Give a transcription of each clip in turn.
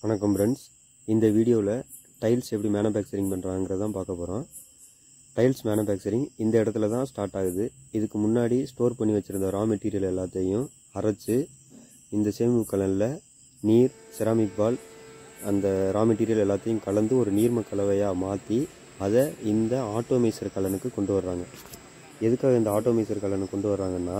வணக்கம் ஃப்ரெண்ட்ஸ் இந்த வீடியோவில் டைல்ஸ் எப்படி மேனுஃபேக்சரிங் பண்ணுறாங்கிறதான் பார்க்க போகிறோம் டைல்ஸ் மேனுஃபேக்சரிங் இந்த இடத்துல தான் ஸ்டார்ட் ஆகுது இதுக்கு முன்னாடி ஸ்டோர் பண்ணி வச்சுருந்த ரா மெட்டீரியல் எல்லாத்தையும் அரைச்சு இந்த சேமிப்பு கலனில் நீர் செராமிக் பால் அந்த ரா மெட்டீரியல் எல்லாத்தையும் கலந்து ஒரு நீர்ம கலவையாக மாற்றி அதை இந்த ஆட்டோமேசர் கலனுக்கு கொண்டு வர்றாங்க எதுக்காக இந்த ஆட்டோமேசர் கலனுக்கு கொண்டு வர்றாங்கன்னா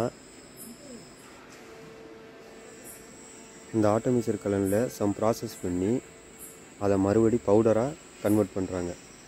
இந்த ஆட்டோமேசர் கலனில் சம் ப்ராசஸ் பண்ணி அதை மறுபடி பவுடராக கன்வெர்ட் பண்ணுறாங்க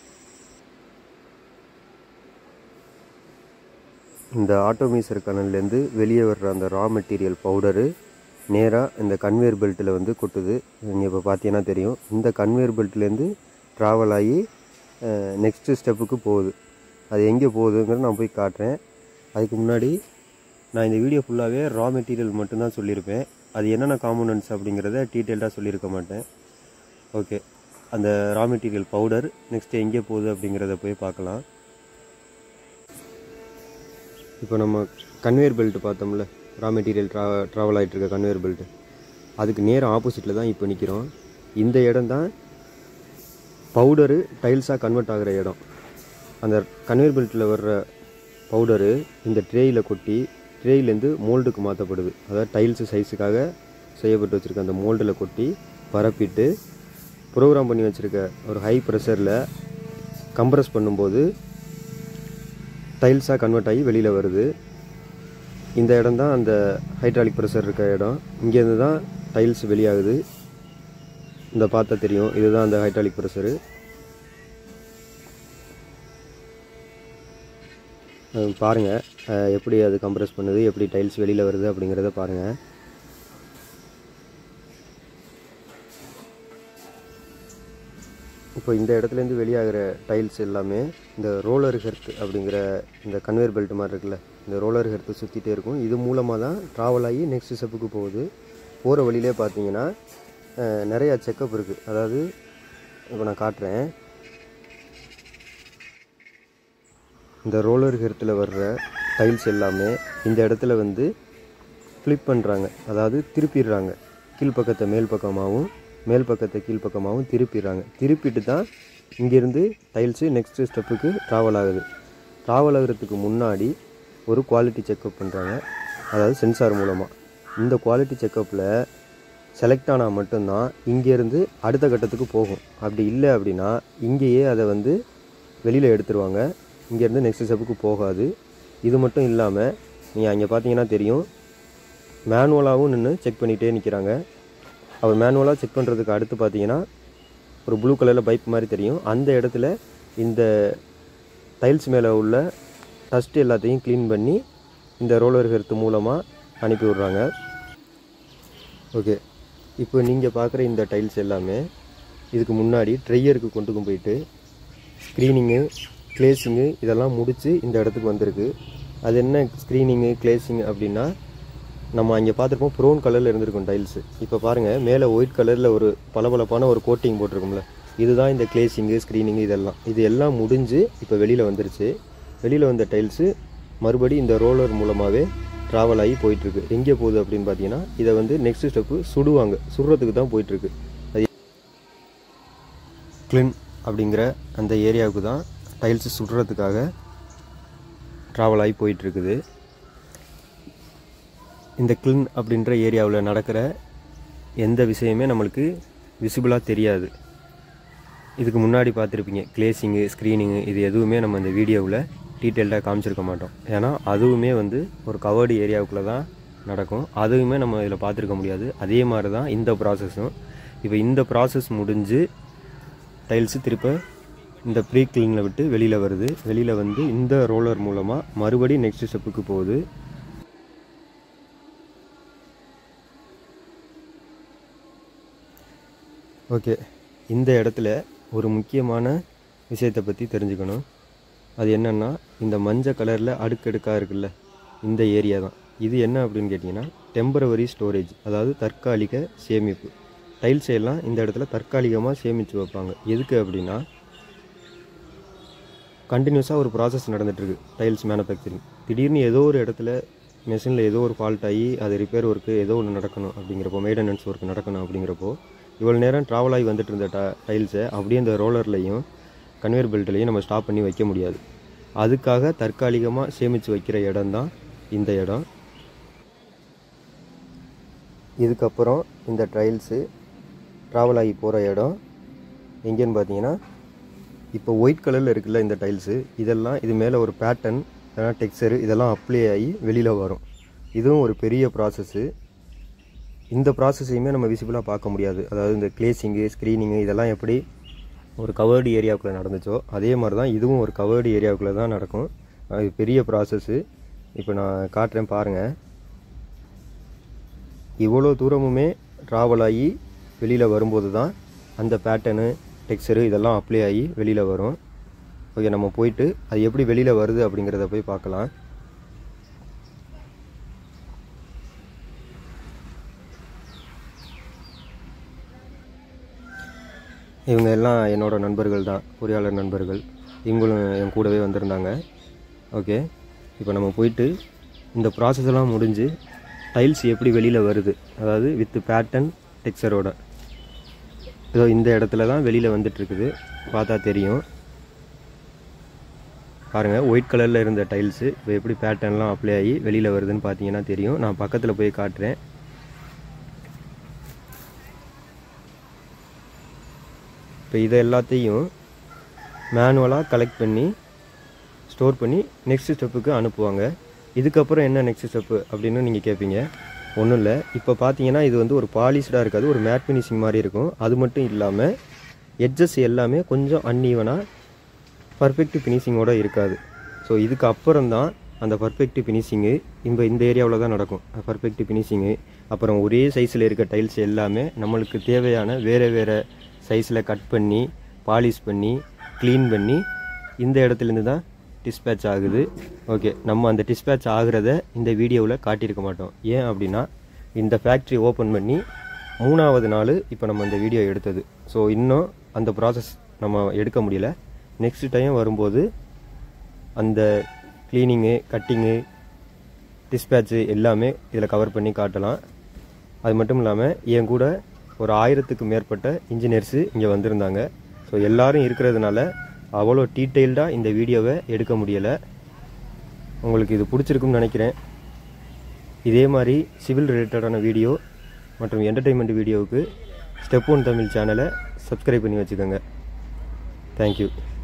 இந்த ஆட்டோமேசர் கலன்லேருந்து வெளியே வர்ற அந்த ரா மெட்டீரியல் பவுடரு நேராக இந்த கன்வேயர் பெல்ட்டில் வந்து கொட்டுது நீங்கள் இப்போ பார்த்தீங்கன்னா தெரியும் இந்த கன்வேயர் பெல்ட்லேருந்து ட்ராவல் ஆகி நெக்ஸ்ட்டு ஸ்டெப்புக்கு போகுது அது எங்கே போகுதுங்கிறத நான் போய் காட்டுறேன் அதுக்கு முன்னாடி நான் இந்த வீடியோ ஃபுல்லாகவே ரா மெட்டீரியல் மட்டும்தான் சொல்லியிருப்பேன் அது என்னென்ன காம்போனன்ட்ஸ் அப்படிங்கிறத டீட்டெயில்டாக சொல்லியிருக்க மாட்டேன் ஓகே அந்த ரா மெட்டீரியல் பவுடர் நெக்ஸ்ட்டு எங்கே போகுது அப்படிங்கிறத போய் பார்க்கலாம் இப்போ நம்ம கன்வேயர் பெல்ட் பார்த்தோம்ல ரா மெட்டீரியல் ட்ரா ட்ராவல் ஆகிட்டு இருக்க கன்வேயர் பெல்ட் அதுக்கு நேர் ஆப்போசிட்டில் தான் இப்போ நிற்கிறோம் இந்த இடம் தான் பவுடரு டைல்ஸாக கன்வெர்ட் ஆகிற இடம் அந்த கன்வேயர் பெல்ட்டில் வர்ற பவுடரு இந்த ட்ரேயில் கொட்டி ட்ரேயிலேருந்து மோல்டுக்கு மாற்றப்படுது அதாவது டைல்ஸு சைஸுக்காக செய்யப்பட்டு வச்சுருக்க அந்த மோல்டில் கொட்டி பரப்பிட்டு ப்ரோக்ராம் பண்ணி வச்சுருக்க ஒரு ஹை ப்ரெஷரில் கம்ப்ரஸ் பண்ணும்போது டைல்ஸாக கன்வெர்ட் ஆகி வெளியில் வருது இந்த இடம் தான் அந்த ஹைட்ராலிக் ப்ரெஷர் இருக்க இடம் இங்கேருந்து தான் டைல்ஸ் வெளியாகுது இந்த பார்த்தா தெரியும் இதுதான் அந்த ஹைட்ராலிக் ப்ரெஷரு பாருங்கள் எப்படி அது கம்ப்ரஸ் பண்ணுது எப்படி டைல்ஸ் வெளியில் வருது அப்படிங்கிறத பாருங்கள் இப்போ இந்த இடத்துலேருந்து வெளியாகிற டைல்ஸ் எல்லாமே இந்த ரோலர் ஹெர்த் அப்படிங்கிற இந்த கன்வேர் பெல்ட் மாதிரி இருக்குல்ல இந்த ரோலர் ஹெர்த்து சுற்றிட்டே இருக்கும் இது மூலமாக தான் ட்ராவல் ஆகி நெக்ஸ்ட் ஸ்டெப்புக்கு போகுது போகிற வழியிலே பார்த்தீங்கன்னா நிறையா செக்கப் இருக்குது அதாவது இப்போ நான் காட்டுறேன் இந்த ரோலர் ஹெர்த்தில் வர்ற டைல்ஸ் எல்லாமே இந்த இடத்துல வந்து ஃப்ளிப் பண்ணுறாங்க அதாவது திருப்பிடுறாங்க கீழ்ப்பக்கத்தை மேல் பக்கமாகவும் மேல் பக்கத்தை கீழ்ப்பக்கமாகவும் திருப்பிடுறாங்க திருப்பிட்டு தான் இங்கேருந்து டைல்ஸு நெக்ஸ்ட்டு ஸ்டெப்புக்கு ட்ராவல் ஆகுது ட்ராவல் ஆகிறதுக்கு முன்னாடி ஒரு குவாலிட்டி செக்கப் பண்ணுறாங்க அதாவது சென்சார் மூலமாக இந்த குவாலிட்டி செக்கப்பில் செலக்ட் ஆனால் மட்டும்தான் இங்கேருந்து அடுத்த கட்டத்துக்கு போகும் அப்படி இல்லை அப்படின்னா இங்கேயே அதை வந்து வெளியில் எடுத்துருவாங்க இங்கேருந்து நெக்ஸ்ட் ஸ்டெப்புக்கு போகாது இது மட்டும் இல்லாமல் நீங்கள் அங்கே பார்த்தீங்கன்னா தெரியும் மேனுவலாகவும் நின்று செக் பண்ணிகிட்டே நிற்கிறாங்க அவர் மேனுவலாக செக் பண்ணுறதுக்கு அடுத்து பார்த்தீங்கன்னா ஒரு ப்ளூ கலரில் பைப் மாதிரி தெரியும் அந்த இடத்துல இந்த டைல்ஸ் மேலே உள்ள டஸ்ட் எல்லாத்தையும் க்ளீன் பண்ணி இந்த ரோலர் ஹெர்த்து மூலமாக அனுப்பி விட்றாங்க ஓகே இப்போ நீங்கள் பார்க்குற இந்த டைல்ஸ் எல்லாமே இதுக்கு முன்னாடி ட்ரையருக்கு கொண்டு போயிட்டு ஸ்க்ரீனிங்கு கிளேசிங்கு இதெல்லாம் முடித்து இந்த இடத்துக்கு வந்திருக்கு அது என்ன ஸ்க்ரீனிங்கு கிளேசிங் அப்படின்னா நம்ம அங்கே பார்த்துருப்போம் ப்ரௌன் கலரில் இருந்திருக்கும் டைல்ஸு இப்போ பாருங்கள் மேலே ஒயிட் கலரில் ஒரு பளபளப்பான ஒரு கோட்டிங் போட்டிருக்கும்ல இதுதான் இந்த கிளேசிங்கு ஸ்க்ரீனிங்கு இதெல்லாம் இது எல்லாம் முடிஞ்சு இப்போ வெளியில் வந்துருச்சு வெளியில் வந்த டைல்ஸு மறுபடி இந்த ரோலர் மூலமாகவே ட்ராவல் ஆகி போயிட்டுருக்கு எங்கே போகுது அப்படின்னு பார்த்தீங்கன்னா இதை வந்து நெக்ஸ்ட் ஸ்டெப்பு சுடுவாங்க சுடுறதுக்கு தான் போயிட்டுருக்கு அது கிளின் அப்படிங்கிற அந்த ஏரியாவுக்கு தான் டைல்ஸு சுடுறதுக்காக ட்ராவல் ஆகி போயிட்டுருக்குது இந்த கிளின் அப்படின்ற ஏரியாவில் நடக்கிற எந்த விஷயமே நம்மளுக்கு விசிபிளாக தெரியாது இதுக்கு முன்னாடி பார்த்துருப்பீங்க கிளேசிங்கு ஸ்க்ரீனிங்கு இது எதுவுமே நம்ம இந்த வீடியோவில் டீட்டெயில்டாக காமிச்சிருக்க மாட்டோம் ஏன்னா அதுவுமே வந்து ஒரு கவர்டு ஏரியாவுக்குள்ளே தான் நடக்கும் அதுவுமே நம்ம இதில் பார்த்துருக்க முடியாது அதே மாதிரி தான் இந்த ப்ராசஸும் இப்போ இந்த ப்ராசஸ் முடிஞ்சு டைல்ஸு திருப்ப இந்த ப்ரீ கிளீனில் விட்டு வெளியில் வருது வெளியில் வந்து இந்த ரோலர் மூலமாக மறுபடியும் நெக்ஸ்ட் ஸ்டெப்புக்கு போகுது ஓகே இந்த இடத்துல ஒரு முக்கியமான விஷயத்தை பற்றி தெரிஞ்சுக்கணும் அது என்னென்னா இந்த மஞ்சள் கலரில் அடுக்கடுக்காக இருக்குல்ல இந்த ஏரியா தான் இது என்ன அப்படின்னு கேட்டிங்கன்னா டெம்பரவரி ஸ்டோரேஜ் அதாவது தற்காலிக சேமிப்பு டைல்ஸ் எல்லாம் இந்த இடத்துல தற்காலிகமாக சேமித்து வைப்பாங்க எதுக்கு அப்படின்னா கண்டினியூஸாக ஒரு ப்ராசஸ் நடந்துகிட்ருக்கு டைல்ஸ் மேனுஃபேக்சரிங் திடீர்னு ஏதோ ஒரு இடத்துல மெஷினில் ஏதோ ஒரு ஃபால்ட் ஆகி அது ரிப்பேர் ஒர்க்கு ஏதோ ஒன்று நடக்கணும் அப்படிங்கிறப்போ மெயின்டெனன்ஸ் ஒர்க் நடக்கணும் அப்படிங்கிறப்போ இவ்வளோ நேரம் ட்ராவல் ஆகி வந்துட்டு இருந்த ட டைல்ஸை அப்படியே இந்த ரோலர்லையும் கன்வேயர் பெல்ட்லையும் நம்ம ஸ்டாப் பண்ணி வைக்க முடியாது அதுக்காக தற்காலிகமாக சேமித்து வைக்கிற இடம் தான் இந்த இடம் இதுக்கப்புறம் இந்த ட்ரைல்ஸு ட்ராவல் ஆகி போகிற இடம் எங்கேன்னு பார்த்தீங்கன்னா இப்போ ஒயிட் கலரில் இருக்குல்ல இந்த டைல்ஸு இதெல்லாம் இது மேலே ஒரு பேட்டர்ன் இல்லைனா டெக்ஸ்சரு இதெல்லாம் அப்ளை ஆகி வெளியில் வரும் இதுவும் ஒரு பெரிய ப்ராசஸ்ஸு இந்த ப்ராசஸையுமே நம்ம விசிபிளாக பார்க்க முடியாது அதாவது இந்த கிளேசிங்கு ஸ்க்ரீனிங்கு இதெல்லாம் எப்படி ஒரு கவர்டு ஏரியாவுக்குள்ளே நடந்துச்சோ அதே மாதிரி தான் இதுவும் ஒரு கவர்டு ஏரியாவுக்குள்ளே தான் நடக்கும் அது பெரிய ப்ராசஸ்ஸு இப்போ நான் காட்டுறேன் பாருங்கள் இவ்வளோ தூரமுமே ட்ராவல் ஆகி வெளியில் வரும்போது தான் அந்த பேட்டர்னு டெக்ஸ்சரு இதெல்லாம் அப்ளை ஆகி வெளியில் வரும் ஓகே நம்ம போயிட்டு அது எப்படி வெளியில் வருது அப்படிங்கிறத போய் பார்க்கலாம் இவங்க எல்லாம் என்னோட நண்பர்கள் தான் பொறியாளர் நண்பர்கள் இவங்களும் என் கூடவே வந்திருந்தாங்க ஓகே இப்போ நம்ம போயிட்டு இந்த ப்ராசஸ் எல்லாம் முடிஞ்சு டைல்ஸ் எப்படி வெளியில் வருது அதாவது வித் பேட்டர்ன் டெக்ஸ்சரோட இதோ இந்த இடத்துல தான் வெளியில் வந்துட்டுருக்குது பார்த்தா தெரியும் பாருங்கள் ஒயிட் கலரில் இருந்த டைல்ஸு இப்போ எப்படி பேட்டர்ன்லாம் அப்ளை ஆகி வெளியில் வருதுன்னு பார்த்தீங்கன்னா தெரியும் நான் பக்கத்தில் போய் காட்டுறேன் இப்போ இதை எல்லாத்தையும் மேனுவலாக கலெக்ட் பண்ணி ஸ்டோர் பண்ணி நெக்ஸ்ட் ஸ்டெப்புக்கு அனுப்புவாங்க இதுக்கப்புறம் என்ன நெக்ஸ்ட் ஸ்டெப்பு அப்படின்னு நீங்கள் கேட்பீங்க ஒன்றும் இல்லை இப்போ பார்த்தீங்கன்னா இது வந்து ஒரு பாலிஷ்டாக இருக்காது ஒரு மேட் ஃபினிஷிங் மாதிரி இருக்கும் அது மட்டும் இல்லாமல் எட்ஜஸ் எல்லாமே கொஞ்சம் அன்ஈவனாக பர்ஃபெக்ட் ஃபினிஷிங்கோடு இருக்காது ஸோ இதுக்கு அப்புறம் தான் அந்த பர்ஃபெக்ட் ஃபினிஷிங்கு இந்த இந்த ஏரியாவில் தான் நடக்கும் பர்ஃபெக்ட் ஃபினிஷிங்கு அப்புறம் ஒரே சைஸில் இருக்க டைல்ஸ் எல்லாமே நம்மளுக்கு தேவையான வேறு வேறு சைஸில் கட் பண்ணி பாலிஷ் பண்ணி க்ளீன் பண்ணி இந்த இடத்துலேருந்து தான் டிஸ்பேட்ச் ஆகுது ஓகே நம்ம அந்த டிஸ்பேட்ச் ஆகுறத இந்த வீடியோவில் காட்டியிருக்க மாட்டோம் ஏன் அப்படின்னா இந்த ஃபேக்ட்ரி ஓப்பன் பண்ணி மூணாவது நாள் இப்போ நம்ம இந்த வீடியோ எடுத்தது ஸோ இன்னும் அந்த ப்ராசஸ் நம்ம எடுக்க முடியல நெக்ஸ்ட் டைம் வரும்போது அந்த க்ளீனிங்கு கட்டிங்கு டிஸ்பேட்சு எல்லாமே இதில் கவர் பண்ணி காட்டலாம் அது மட்டும் இல்லாமல் என் கூட ஒரு ஆயிரத்துக்கு மேற்பட்ட இன்ஜினியர்ஸு இங்கே வந்திருந்தாங்க ஸோ எல்லாரும் இருக்கிறதுனால அவ்வளோ டீட்டெயில்டாக இந்த வீடியோவை எடுக்க முடியலை உங்களுக்கு இது பிடிச்சிருக்கும்னு நினைக்கிறேன் இதே மாதிரி சிவில் ரிலேட்டடான வீடியோ மற்றும் என்டர்டெயின்மெண்ட் வீடியோவுக்கு ஸ்டெப் ஒன் தமிழ் சேனலை சப்ஸ்கிரைப் பண்ணி வச்சுக்கோங்க தேங்க்யூ